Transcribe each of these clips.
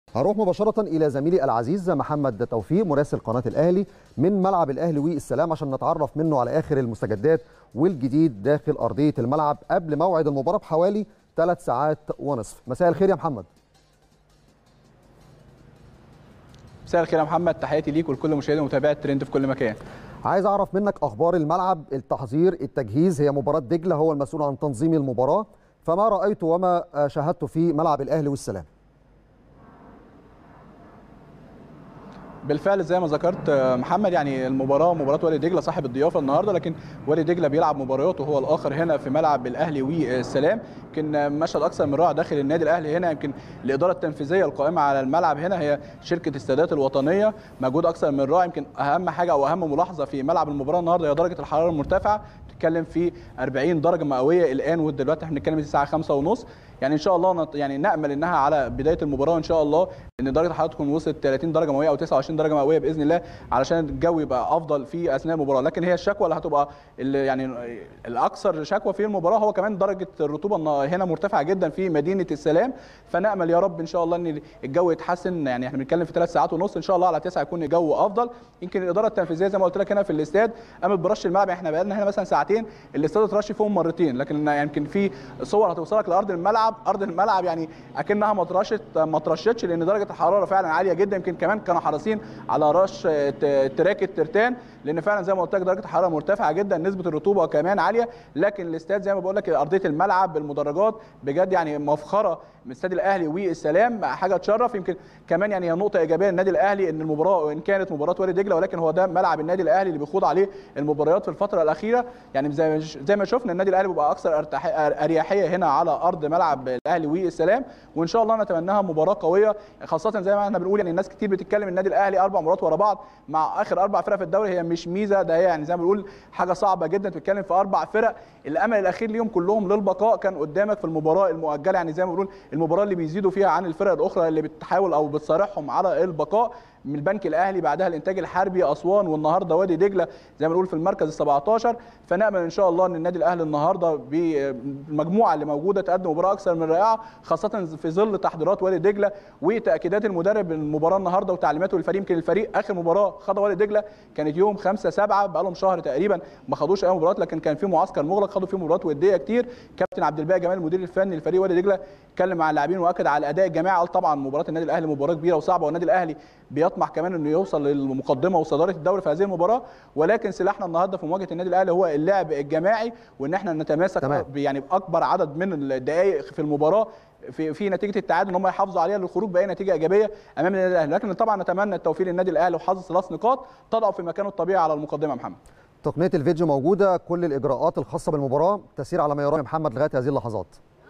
هروح مباشرة إلى زميلي العزيز محمد توفيق مراسل قناة الأهلي من ملعب الأهلي والسلام عشان نتعرف منه على آخر المستجدات والجديد داخل أرضية الملعب قبل موعد المباراة بحوالي ثلاث ساعات ونصف مساء الخير يا محمد مساء الخير يا محمد تحياتي ليك ولكل مشاهدي ومتابعي الترند في كل مكان عايز أعرف منك أخبار الملعب التحضير التجهيز هي مباراة دجلة هو المسؤول عن تنظيم المباراة فما رأيت وما شاهدت في ملعب الأهلي والسلام بالفعل زي ما ذكرت محمد يعني المباراه مباراه وادي دجله صاحب الضيافه النهارده لكن وادي دجله بيلعب مبارياته هو الاخر هنا في ملعب الاهلي والسلام يمكن مشهد اكثر من رائع داخل النادي الاهلي هنا يمكن الاداره التنفيذيه القائمه على الملعب هنا هي شركه السادات الوطنيه مجهود اكثر من رائع يمكن اهم حاجه او اهم ملاحظه في ملعب المباراه النهارده هي درجه الحراره المرتفعه بتتكلم في 40 درجه مئويه الان ودلوقتي احنا بنتكلم الساعه 5 ونص يعني ان شاء الله يعني نامل انها على بدايه المباراه ان شاء الله ان درجه الحراره تكون وصلت 30 درجه مئويه او 29 درجه مئويه باذن الله علشان الجو يبقى افضل في اثناء المباراه لكن هي الشكوى اللي هتبقى اللي يعني الاكثر شكوى في المباراه هو كمان درجه الرطوبه هنا مرتفعه جدا في مدينه السلام فنامل يا رب ان شاء الله ان الجو يتحسن يعني احنا بنتكلم في ثلاث ساعات ونص ان شاء الله على 9 يكون الجو افضل يمكن الاداره التنفيذيه زي ما قلت لك هنا في الاستاد قامت برش الملعب احنا بقى لنا هنا مثلا ساعتين الاستاد اترش فيهم مرتين لكن يمكن في صور هتوصلك لارض الملعب ارض الملعب يعني اكنها ما اترشت ما اترشتش لان درجه الحراره فعلا عاليه جدا يمكن كمان كانوا حريصين على رش تراك الترتان لان فعلا زي ما قلت لك درجه الحراره مرتفعه جدا نسبه الرطوبه كمان عاليه لكن الاستاد زي ما بقول لك ارضيه الملعب المدرجات بجد يعني مفخره من استاد الاهلي والسلام حاجه تشرف يمكن كمان يعني هي نقطه ايجابيه للنادي الاهلي ان المباراه وان كانت مباراه وادي دجله ولكن هو ده ملعب النادي الاهلي اللي بيخوض عليه المباريات في الفتره الاخيره يعني زي زي ما شفنا النادي الاهلي بيبقى اكثر اريحيه هنا على ارض ملعب الاهلي والسلام وان شاء الله نتمناها مباراه قويه خاصه زي ما احنا بنقول يعني الناس كتير بتتكلم النادي الاهلي اربع مباريات ورا بعض مع اخر اربع فرق في الدوري هي مش ميزه ده هي يعني زي ما بنقول حاجه صعبه جدا تتكلم في اربع فرق الامل الاخير ليهم كلهم للبقاء كان قدامك في المباراه المؤجله يعني زي ما بنقول المباراه اللي بيزيدوا فيها عن الفرق الاخرى اللي بتحاول او بتصارحهم على البقاء من البنك الاهلي بعدها الانتاج الحربي اسوان والنهارده وادي دجله زي ما بنقول في المركز ال 17 فنامل ان شاء الله ان النادي الاهلي النهارده بالمجموعه اللي موجوده تقدم مباراه اكثر من رائعه خاصه في ظل تحضيرات وادي دجله وتاكيدات المدرب المباراه النهارده وتعليماته للفريق يمكن الفريق اخر مباراه خاضها وادي دجله كانت يوم 5 7 بقى لهم شهر تقريبا ما خدوش اي مباراه لكن كان في معسكر مغلق خدوا فيه مباريات وديه كتير كابتن عبد الباقي جمال المدير الفني لفريق وادي دجله اتكلم مع اللاعبين واكد على الاداء الجماعي قال طبعا مباراه النادي الاهلي مباراه كبيره وصعبه والنادي الاهلي بيطمح كمان انه يوصل للمقدمه وصداره الدوري في هذه المباراه ولكن سلاحنا النهارده في مواجهه النادي الاهلي هو اللعب الجماعي وان احنا نتماسك تمام. يعني باكبر عدد من الدقائق في المباراه في في نتيجه التعادل ان هم يحافظوا عليها للخروج باي نتيجه ايجابيه امام النادي الاهلي لكن طبعا نتمنى التوفيق للنادي الاهلي وحظ ثلاث نقاط تضعه في مكانه الطبيعي على المقدمه محمد تقنيه الفيديو موجوده كل الاجراءات الخاصه بالمباراه تسير على ما يرام محمد لغايه هذه اللحظات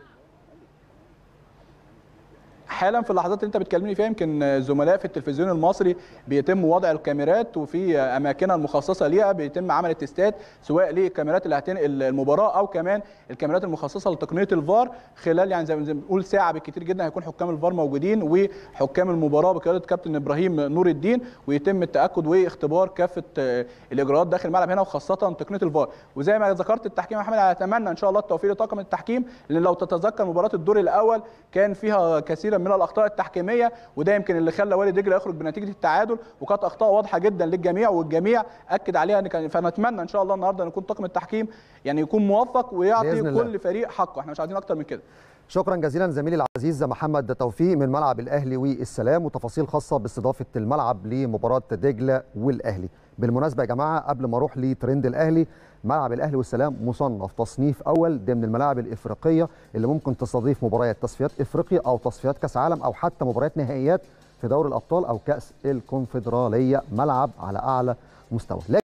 حالا في اللحظات اللي انت بتكلمني فيها يمكن زملاء في التلفزيون المصري بيتم وضع الكاميرات وفي اماكنها المخصصه ليها بيتم عمل التستات سواء للكاميرات اللي هتنقل المباراه او كمان الكاميرات المخصصه لتقنيه الفار خلال يعني زي ما بنقول ساعه بالكثير جدا هيكون حكام الفار موجودين وحكام المباراه بقياده كابتن ابراهيم نور الدين ويتم التاكد واختبار كافه الاجراءات داخل الملعب هنا وخاصه تقنيه الفار وزي ما ذكرت التحكيم يا محمد اتمنى ان شاء الله التوفيق لطاقم التحكيم لان لو تتذكر مباراه الدور الاول كان فيها كثيرا من الاخطاء التحكيميه وده يمكن اللي خلى وادي دجله يخرج بنتيجه التعادل وكانت اخطاء واضحه جدا للجميع والجميع اكد عليها ان كان فنتمنى ان شاء الله النهارده ان يكون طاقم التحكيم يعني يكون موفق ويعطي كل فريق حقه احنا مش عايزين اكتر من كده شكرا جزيلا زميلي العزيز محمد توفيق من ملعب الاهلي والسلام وتفاصيل خاصه باستضافه الملعب لمباراه دجله والاهلي بالمناسبه يا جماعه قبل ما اروح لترند الاهلي ملعب الاهلي والسلام مصنف تصنيف اول ضمن الملاعب الافريقيه اللي ممكن تستضيف مباريات تصفيات افريقيا او تصفيات كاس عالم او حتى مباريات نهائيات في دوري الابطال او كاس الكونفدراليه ملعب على اعلى مستوى